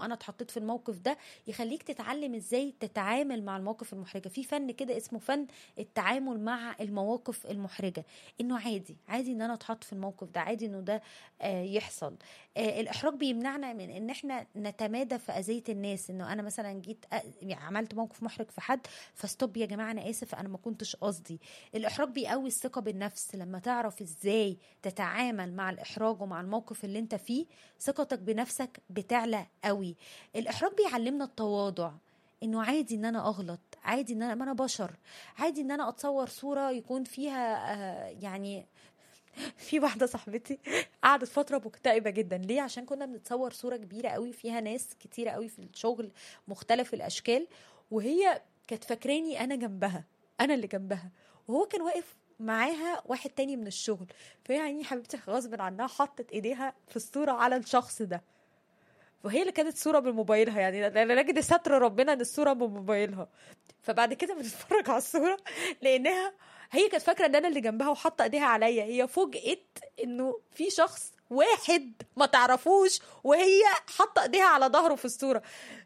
انا اتحطيت في الموقف ده يخليك تتعلم ازاي تتعامل مع المواقف المحرجه في فن كده اسمه فن التعامل مع المواقف المحرجه انه عادي عادي ان انا اتحط في الموقف ده عادي انه ده آه يحصل آه الاحراج بيمنعنا من ان احنا نتمادى في اذيه الناس انه انا مثلا جيت أ... يعني عملت موقف محرج في حد فستوب يا جماعه انا اسف انا ما كنتش قصدي الاحراج بيقوي الثقه بالنفس لما تعرف ازاي تتعامل مع الاحراج ومع الموقف اللي انت فيه ثقتك بنفسك بتعلى قوي الاحراج بيعلمنا التواضع انه عادي ان انا اغلط عادي ان انا ما انا بشر عادي ان انا اتصور صوره يكون فيها آه يعني في واحده صاحبتي قعدت فتره مكتئبه جدا ليه عشان كنا بنتصور صوره كبيره قوي فيها ناس كتيره قوي في الشغل مختلف الاشكال وهي كانت فاكراني انا جنبها انا اللي جنبها وهو كان واقف معاها واحد تاني من الشغل فهي يعني حبيبتي غصب عنها حطت ايديها في الصوره على الشخص ده وهي اللي كانت صوره بموبايلها يعني انا نجد ستر ربنا ان الصوره بموبايلها فبعد كده بنتفرج على الصوره لانها هي كانت فاكره ان انا اللي جنبها وحاطه ايديها عليا هي فوجئت انه في شخص واحد ما تعرفوش وهي حاطه ايديها على ظهره في الصوره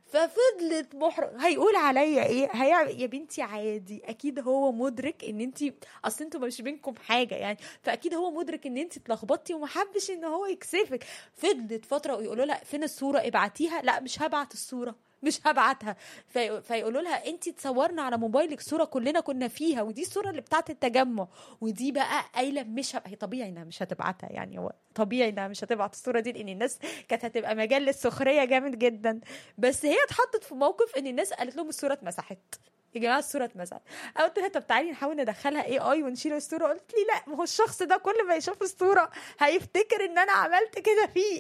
ففضلت محرج هيقول عليا ايه هي يا بنتي عادي اكيد هو مدرك ان انت اصل انتوا مش بينكم حاجه يعني فاكيد هو مدرك ان انت اتلخبطتي وما حبش ان هو يكسفك فضلت فتره ويقولوا لها فين الصوره ابعتيها لا مش هبعت الصوره مش هبعتها في... فيقولوا لها انت تصورنا على موبايلك صوره كلنا كنا فيها ودي الصوره اللي بتاعت التجمع ودي بقى قايله مش هب... هي طبيعي انها مش هتبعتها يعني هو طبيعي انها مش هتبعت الصوره دي لان الناس كانت هتبقى مجال للسخريه جامد جدا بس هي اتحطت في موقف ان الناس قالت لهم الصوره اتمسحت يا جماعه الصوره اتمسحت قلت لها طب تعالي نحاول ندخلها اي اي ونشيل الصوره قلت لي لا ما هو الشخص ده كل ما يشوف الصوره هيفتكر ان انا عملت كده فيه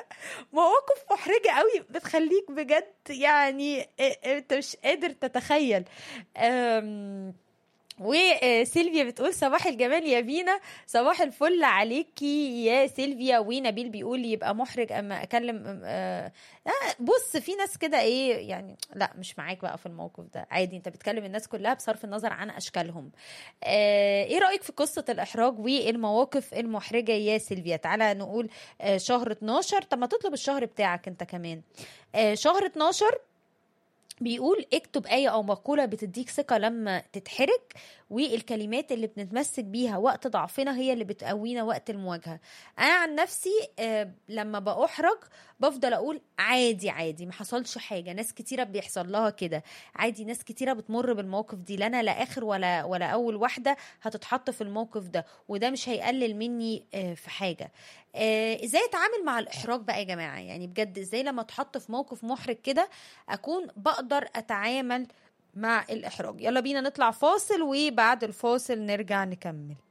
فمواقف محرجه قوي بتخليك بجد يعني انت مش قادر تتخيل أم وسيلفيا بتقول صباح الجمال يا بينا صباح الفل عليكي يا سيلفيا ونبيل بيقول يبقى محرج اما اكلم آه بص في ناس كده ايه يعني لا مش معاك بقى في الموقف ده عادي انت بتكلم الناس كلها بصرف النظر عن اشكالهم آه ايه رايك في قصه الاحراج والمواقف المحرجه يا سيلفيا تعالى نقول آه شهر 12 طب ما تطلب الشهر بتاعك انت كمان آه شهر 12 بيقول اكتب آية أو مقولة بتديك ثقة لما تتحرج والكلمات اللي بنتمسك بيها وقت ضعفنا هي اللي بتقوينا وقت المواجهة أنا عن نفسي آه لما بأحرج بفضل أقول عادي عادي ما حصلش حاجة ناس كتيرة بيحصل لها كده عادي ناس كتيرة بتمر بالموقف دي لا أنا لا آخر ولا ولا أول واحدة هتتحط في الموقف ده وده مش هيقلل مني آه في حاجة آه ازاي اتعامل مع الاحراج بقى يا جماعه يعني بجد ازاي لما اتحط في موقف محرج كده اكون بقدر اتعامل مع الاحراج يلا بينا نطلع فاصل وبعد الفاصل نرجع نكمل